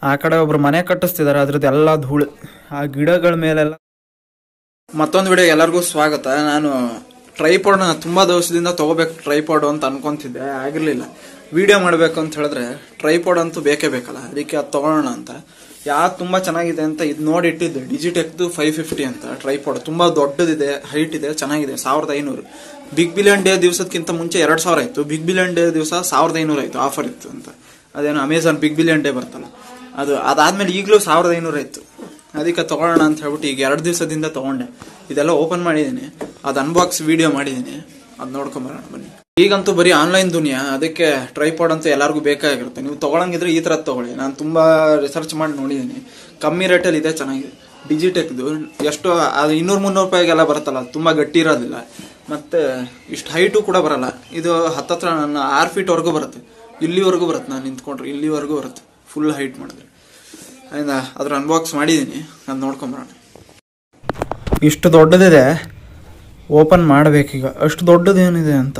ಆ ಕಡೆ ಒಬ್ರು ಮನೆ ಕಟ್ಟಿಸ್ತಿದ್ದಾರೆ ಅದ್ರದ್ದು ಎಲ್ಲ ಧೂಳು ಆ ಗಿಡಗಳ ಮೇಲೆಲ್ಲ ಮತ್ತೊಂದು ವಿಡಿಯೋ ಎಲ್ಲರಿಗೂ ಸ್ವಾಗತ ನಾನು ಟ್ರೈಪಾಡ್ನ ತುಂಬಾ ದಿವಸದಿಂದ ತಗೋಬೇಕು ಟ್ರೈಪಾಡ್ ಅಂತ ಅನ್ಕೊಂತಿದ್ದೆ ಆಗಿರ್ಲಿಲ್ಲ ವಿಡಿಯೋ ಮಾಡಬೇಕು ಅಂತ ಹೇಳಿದ್ರೆ ಟ್ರೈಪಾಡ್ ಅಂತೂ ಬೇಕೇ ಬೇಕಲ್ಲ ಅದಕ್ಕೆ ಅದು ತಗೊಳ್ಳೋಣ ಅಂತ ಯಾವ್ದು ತುಂಬಾ ಚೆನ್ನಾಗಿದೆ ಅಂತ ಇದು ನೋಡಿ ಇಟ್ಟಿದ್ದೆ ಡಿಜಿಟೆಕ್ದು ಫೈವ್ ಫಿಫ್ಟಿ ಅಂತ ಟ್ರೈಪಾಡ್ ತುಂಬಾ ದೊಡ್ಡದಿದೆ ಹೈಟ್ ಇದೆ ಚೆನ್ನಾಗಿದೆ ಸಾವಿರದ ಐನೂರು ಬಿಗ್ ಬಿಲಿಯನ್ ಡೇ ದಿವಸಕ್ಕಿಂತ ಮುಂಚೆ ಎರಡ್ ಸಾವಿರ ಇತ್ತು ಬಿಗ್ ಬಿಲಿಯನ್ ಡೇ ದಿವಸ ಸಾವಿರದ ಐನೂರು ಆಯ್ತು ಆಫರ್ ಇತ್ತು ಅಂತ ಅದೇನೋ ಅಮೆಝಾನ್ ಬಿಗ್ ಬಿಲಿಯನ್ ಡೇ ಬರ್ತಲ್ಲ ಅದು ಅದಾದ್ಮೇಲೆ ಈಗಲೂ ಸಾವಿರದ ಐನೂರು ಇತ್ತು ಅದಕ್ಕೆ ತಗೊಳ್ಳೋಣ ಅಂತ ಹೇಳ್ಬಿಟ್ಟು ಈಗ ಎರಡು ದಿವಸದಿಂದ ತಗೊಂಡೆ ಇದೆಲ್ಲ ಓಪನ್ ಮಾಡಿದ್ದೀನಿ ಅದು ಅನ್ಬಾಕ್ಸ್ ವಿಡಿಯೋ ಮಾಡಿದ್ದೀನಿ ಅದು ನೋಡ್ಕೊಂಬರೋಣ ಬನ್ನಿ ಈಗಂತೂ ಬರೀ ಆನ್ಲೈನ್ ದುನಿಯಾ ಅದಕ್ಕೆ ಟ್ರೈಪಾಡ್ ಅಂತೂ ಎಲ್ಲರಿಗೂ ಬೇಕಾಗಿರುತ್ತೆ ನೀವು ತಗೊಳಂಗಿದ್ರೆ ಈ ಥರದ್ದು ತಗೊಳ್ಳಿ ನಾನು ತುಂಬಾ ರಿಸರ್ಚ್ ಮಾಡಿ ನೋಡಿದ್ದೀನಿ ಕಮ್ಮಿ ರೇಟಲ್ಲಿ ಇದೆ ಚೆನ್ನಾಗಿದೆ ಡಿಜಿಟೆಕ್ದು ಎಷ್ಟು ಅದು ಇನ್ನೂರು ಮುನ್ನೂರು ರೂಪಾಯಿಗೆಲ್ಲ ಬರುತ್ತಲ್ಲ ಅದು ತುಂಬಾ ಗಟ್ಟಿ ಇರೋದಿಲ್ಲ ಮತ್ತೆ ಇಷ್ಟು ಹೈಟು ಕೂಡ ಬರಲ್ಲ ಇದು ಹತ್ತತ್ರ ನನ್ನ ಆರು ಫೀಟ್ ವರೆಗೂ ಬರುತ್ತೆ ಇಲ್ಲಿವರೆಗೂ ಬರುತ್ತೆ ನಾನು ನಿಂತ್ಕೊಂಡ್ರೆ ಇಲ್ಲಿವರೆಗೂ ಬರುತ್ತೆ ಫುಲ್ ಹೈಟ್ ಮಾಡಿದ್ರೆ ಅದರಿಂದ ಅದ್ರ ಅನ್ಬಾಕ್ಸ್ ಮಾಡಿದ್ದೀನಿ ಅದು ನೋಡ್ಕೊಂಬರೋಣ ಇಷ್ಟು ದೊಡ್ಡದಿದೆ ಓಪನ್ ಮಾಡಬೇಕೀಗ ಅಷ್ಟು ದೊಡ್ಡದೇನಿದೆ ಅಂತ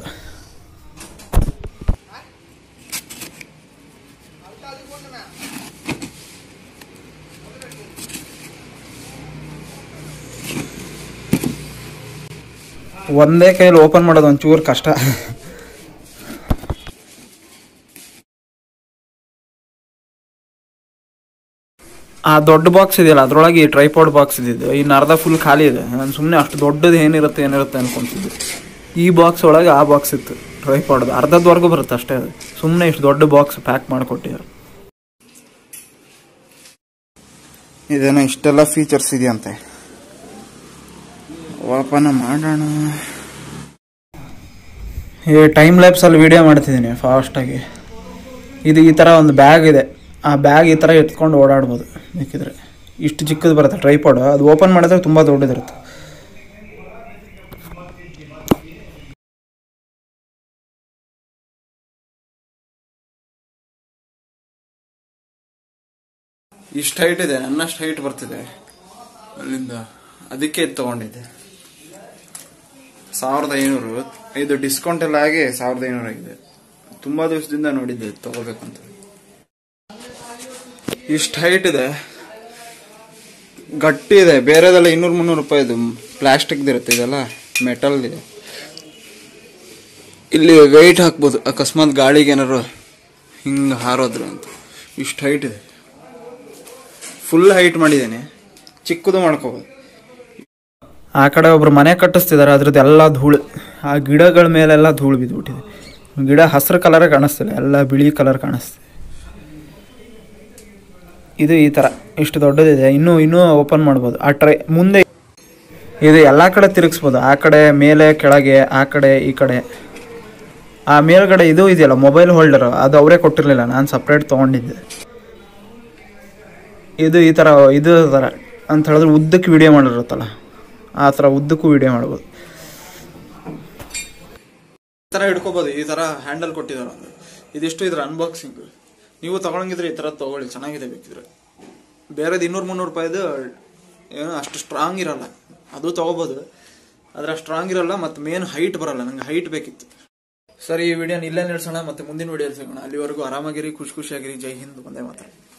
ಒಂದೇ ಕೈಯಲ್ಲಿ ಓಪನ್ ಮಾಡೋದು ಒಂಚೂರು ಕಷ್ಟ ಆ ದೊಡ್ಡ ಬಾಕ್ಸ್ ಇದೆಯಲ್ಲ ಅದ್ರೊಳಗೆ ಈ ಟ್ರೈಪಾಡ್ ಬಾಕ್ಸ್ ಇದ್ದಿದ್ದು ಇನ್ನು ಅರ್ಧ ಫುಲ್ ಖಾಲಿ ಇದೆ ನಾನು ಸುಮ್ಮನೆ ಅಷ್ಟು ದೊಡ್ಡದು ಏನಿರುತ್ತೆ ಏನಿರುತ್ತೆ ಅನ್ಕೊಂತಿದ್ದೆ ಈ ಬಾಕ್ಸ್ ಒಳಗೆ ಆ ಬಾಕ್ಸ್ ಇತ್ತು ಟ್ರೈಪಾಡ್ದು ಅರ್ಧದವರೆಗೂ ಬರುತ್ತೆ ಅಷ್ಟೇ ಅದು ಸುಮ್ಮನೆ ಇಷ್ಟು ದೊಡ್ಡ ಬಾಕ್ಸ್ ಪ್ಯಾಕ್ ಮಾಡಿಕೊಟ್ಟಿದ್ದಾರೆ ಇದೇನೋ ಇಷ್ಟೆಲ್ಲ ಫೀಚರ್ಸ್ ಇದೆಯಂತೆ ಓಪನ್ ಮಾಡೋಣ ಈ ಟೈಮ್ ಲ್ಯಾಬ್ಸಲ್ಲಿ ವಿಡಿಯೋ ಮಾಡ್ತಿದ್ದೀನಿ ಫಾಸ್ಟಾಗಿ ಇದು ಈ ಥರ ಒಂದು ಬ್ಯಾಗ್ ಇದೆ ಆ ಬ್ಯಾಗ್ ಈ ಥರ ಎತ್ಕೊಂಡು ಓಡಾಡ್ಬೋದು ಬೇಕಿದ್ರೆ ಇಷ್ಟು ಚಿಕ್ಕದು ಬರುತ್ತೆ ಟ್ರೈಪಾಡ್ ಅದು ಓಪನ್ ಮಾಡಿದ್ರೆ ತುಂಬ ದೊಡ್ಡದಿರುತ್ತೆ ಇಷ್ಟು ಹೈಟ್ ಇದೆ ನನ್ನಷ್ಟು ಹೈಟ್ ಬರ್ತಿದೆ ಅಲ್ಲಿಂದ ಅದಕ್ಕೆ ಇದು ತಗೊಂಡಿದ್ದೆ ಸಾವಿರದ ಐನೂರು ಇದು ಡಿಸ್ಕೌಂಟ್ ಎಲ್ಲ ಆಗಿ ಸಾವಿರದ ಐನೂರು ಆಗಿದೆ ತುಂಬಾ ದಿವಸದಿಂದ ನೋಡಿದ್ದೆ ಇದು ತಗೋಬೇಕು ಅಂತ ಇಷ್ಟು ಹೈಟ್ ಇದೆ ಗಟ್ಟಿ ಇದೆ ಬೇರೆದೆಲ್ಲ ಇನ್ನೂರು ಮುನ್ನೂರು ರೂಪಾಯಿ ಇದು ಪ್ಲಾಸ್ಟಿಕ್ ಇರುತ್ತೆ ಇದೆಲ್ಲ ಮೆಟಲ್ ಇದೆ ಇಲ್ಲಿ ವೆಯ್ಟ್ ಹಾಕ್ಬೋದು ಅಕಸ್ಮಾತ್ ಗಾಳಿಗೆ ಏನಾರು ಹಿಂಗೆ ಹಾರೋದ್ರು ಅಂತ ಇಷ್ಟು ಹೈಟ್ ಇದೆ ಫುಲ್ ಹೈಟ್ ಮಾಡಿದ್ದೇನೆ ಚಿಕ್ಕದು ಮಾಡ್ಕೋಬೋದು ಆ ಕಡೆ ಒಬ್ರು ಮನೆ ಕಟ್ಟಿಸ್ತಿದ್ದಾರೆ ಅದ್ರದ್ದು ಎಲ್ಲ ಧೂಳು ಆ ಗಿಡಗಳ ಮೇಲೆಲ್ಲ ಧೂಳು ಬಿದ್ದುಬಿಟ್ಟಿದೆ ಗಿಡ ಹಸಿರು ಕಲರೇ ಕಾಣಿಸ್ತಿಲ್ಲ ಎಲ್ಲ ಬಿಳಿ ಕಲರ್ ಕಾಣಿಸ್ತಿದೆ ಇದು ಈ ಥರ ಇಷ್ಟು ದೊಡ್ಡದಿದೆ ಇನ್ನೂ ಇನ್ನೂ ಓಪನ್ ಮಾಡ್ಬೋದು ಆ ಟ್ರೈ ಮುಂದೆ ಇದು ಎಲ್ಲ ಕಡೆ ತಿರುಗಿಸ್ಬೋದು ಆ ಕಡೆ ಮೇಲೆ ಕೆಳಗೆ ಆ ಕಡೆ ಈ ಕಡೆ ಆ ಮೇಲ್ಗಡೆ ಇದು ಇದೆಯಲ್ಲ ಮೊಬೈಲ್ ಹೋಲ್ಡರ್ ಅದು ಅವರೇ ಕೊಟ್ಟಿರಲಿಲ್ಲ ನಾನು ಸಪ್ರೇಟ್ ತೊಗೊಂಡಿದ್ದೆ ಇದು ಈ ಥರ ಇದು ಥರ ಅಂತ ಹೇಳಿದ್ರೆ ಉದ್ದಕ್ಕೆ ವಿಡಿಯೋ ಮಾಡಿರುತ್ತಲ್ಲ ಆ ಥರ ಉದ್ದಕ್ಕೂ ವಿಡಿಯೋ ಮಾಡ್ಬೋದು ಈ ಥರ ಹಿಡ್ಕೋಬೋದು ಈ ಥರ ಹ್ಯಾಂಡಲ್ ಕೊಟ್ಟಿದ್ದಾರೆ ಒಂದು ಇದಿಷ್ಟು ಇದ್ರ ಅನ್ಬಾಕ್ಸಿಂಗ್ ನೀವು ತಗೊಳಂಗಿದ್ರೆ ಈ ಥರ ತಗೊಳ್ಳಿ ಚೆನ್ನಾಗಿದೆ ಬೇಕಿದ್ರೆ ಬೇರೆದು ಇನ್ನೂರು ಮುನ್ನೂರು ರೂಪಾಯಿದು ಏನೋ ಅಷ್ಟು ಸ್ಟ್ರಾಂಗ್ ಇರಲ್ಲ ಅದು ತಗೋಬೋದು ಆದರೆ ಸ್ಟ್ರಾಂಗ್ ಇರಲ್ಲ ಮತ್ತು ಮೇನ್ ಹೈಟ್ ಬರಲ್ಲ ನಂಗೆ ಹೈಟ್ ಬೇಕಿತ್ತು ಸರಿ ಈ ವಿಡಿಯೋನ ಇಲ್ಲೇ ನಿಲ್ಸೋಣ ಮತ್ತೆ ಮುಂದಿನ ವಿಡಿಯೋ ಸಿಗೋಣ ಅಲ್ಲಿವರೆಗೂ ಆರಾಮಾಗಿರಿ ಖುಷಿ ಖುಷಿಯಾಗಿರಿ ಜೈ ಹಿಂದ್ ಒಂದೇ ಮಾತ್ರ